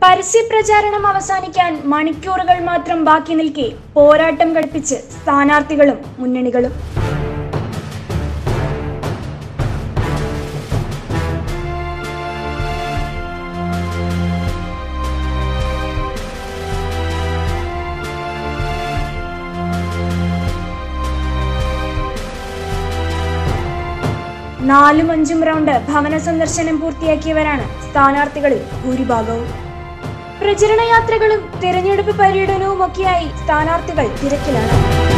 പരസ്യപ്രചാരണം അവസാനിക്കാൻ മണിക്കൂറുകൾ മാത്രം ബാക്കി നിൽക്കെ പോരാട്ടം ഘടിപ്പിച്ച് സ്ഥാനാർത്ഥികളും മുന്നണികളും നാലും അഞ്ചും റൗണ്ട് ഭവന സന്ദർശനം പൂർത്തിയാക്കിയവരാണ് സ്ഥാനാർത്ഥികളിൽ ഭൂരിഭാഗവും പ്രചരണ യാത്രകളും തിരഞ്ഞെടുപ്പ് പര്യടനവും ഒക്കെയായി സ്ഥാനാർത്ഥികൾ തിരക്കിലാണ്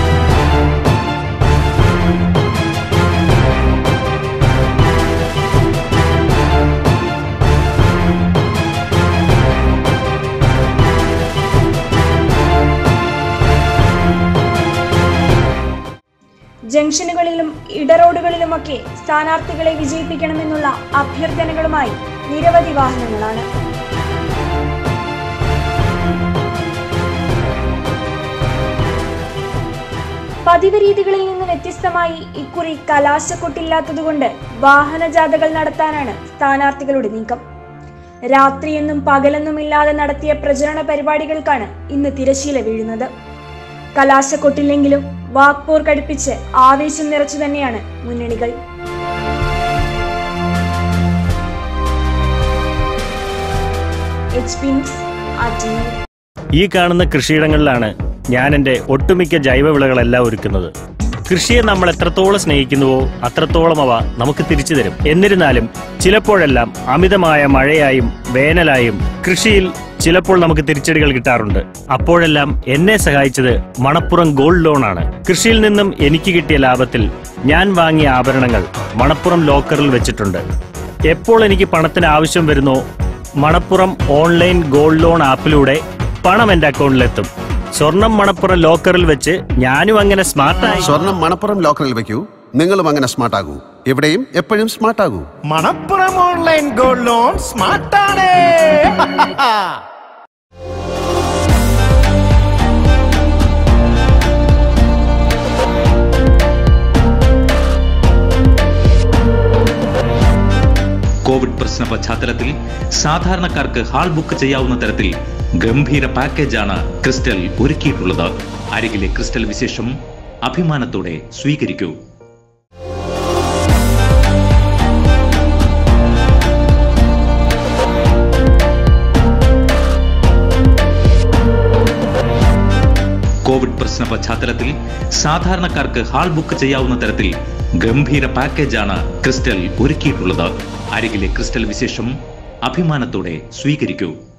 ജംഗ്ഷനുകളിലും ഇടറോഡുകളിലുമൊക്കെ സ്ഥാനാർത്ഥികളെ വിജയിപ്പിക്കണമെന്നുള്ള അഭ്യർത്ഥനകളുമായി നിരവധി വാഹനങ്ങളാണ് പതിവ് രീതികളിൽ നിന്ന് വ്യത്യസ്തമായി ഇക്കുറി കലാശക്കൊട്ടില്ലാത്തതുകൊണ്ട് വാഹനജാഥകൾ നടത്താനാണ് സ്ഥാനാർത്ഥികളുടെ നീക്കം രാത്രിയെന്നും പകലെന്നുമില്ലാതെ നടത്തിയ പ്രചരണ പരിപാടികൾക്കാണ് ഇന്ന് തിരശീല വീഴുന്നത് കലാശക്കൊട്ടില്ലെങ്കിലും വാക്പോർ കടുപ്പിച്ച് ആവേശം നിറച്ചു തന്നെയാണ് മുന്നണികൾ എച്ച് പി ന്യൂസ് ആറ്റിങ്ങൽ ഈ കാണുന്ന കൃഷിയിടങ്ങളിലാണ് ഞാൻ എൻ്റെ ഒട്ടുമിക്ക ജൈവവിളകളെല്ലാം ഒരുക്കുന്നത് കൃഷിയെ നമ്മൾ എത്രത്തോളം സ്നേഹിക്കുന്നുവോ അത്രത്തോളം അവ നമുക്ക് തിരിച്ചു തരും എന്നിരുന്നാലും ചിലപ്പോഴെല്ലാം അമിതമായ മഴയായും വേനലായും കൃഷിയിൽ ചിലപ്പോൾ നമുക്ക് തിരിച്ചടികൾ കിട്ടാറുണ്ട് അപ്പോഴെല്ലാം എന്നെ സഹായിച്ചത് മണപ്പുറം ഗോൾഡ് ലോൺ ആണ് കൃഷിയിൽ നിന്നും എനിക്ക് കിട്ടിയ ലാഭത്തിൽ ഞാൻ വാങ്ങിയ ആഭരണങ്ങൾ മണപ്പുറം ലോക്കറിൽ വെച്ചിട്ടുണ്ട് എപ്പോൾ എനിക്ക് പണത്തിന് ആവശ്യം വരുന്നോ മണപ്പുറം ഓൺലൈൻ ഗോൾഡ് ലോൺ ആപ്പിലൂടെ പണം എന്റെ അക്കൗണ്ടിലെത്തും സ്വർണം മണപ്പുറം ലോക്കറിൽ വെച്ച് ഞാനും അങ്ങനെ സ്മാർട്ടായി സ്വർണം മണപ്പുറം ലോക്കറിൽ വെക്കൂ നിങ്ങളും അങ്ങനെ സ്മാർട്ട് ആകൂ എവിടെയും എപ്പോഴും സ്മാർട്ട് ആകൂ മണപ്പുറം ഓൺലൈൻ ഗോൾഡ് ലോൺ സ്മാർട്ടാണ് കോവിഡ് പ്രശ്ന പശ്ചാത്തലത്തിൽ സാധാരണക്കാർക്ക് ഹാൾ ബുക്ക് ചെയ്യാവുന്ന തരത്തിൽ ഗംഭീര പാക്കേജാണ് ക്രിസ്റ്റൽ ഒരുക്കിയിട്ടുള്ളത് അരികിലെ ക്രിസ്റ്റൽ വിശേഷം അഭിമാനത്തോടെ സ്വീകരിക്കൂ കോവിഡ് പ്രശ്ന പശ്ചാത്തലത്തിൽ സാധാരണക്കാർക്ക് ഹാൾ ബുക്ക് ചെയ്യാവുന്ന തരത്തിൽ ഗംഭീര പാക്കേജാണ് ക്രിസ്റ്റൽ ഒരുക്കിയിട്ടുള്ളത് അരികിലെ ക്രിസ്റ്റൽ വിശേഷം അഭിമാനത്തോടെ സ്വീകരിക്കൂ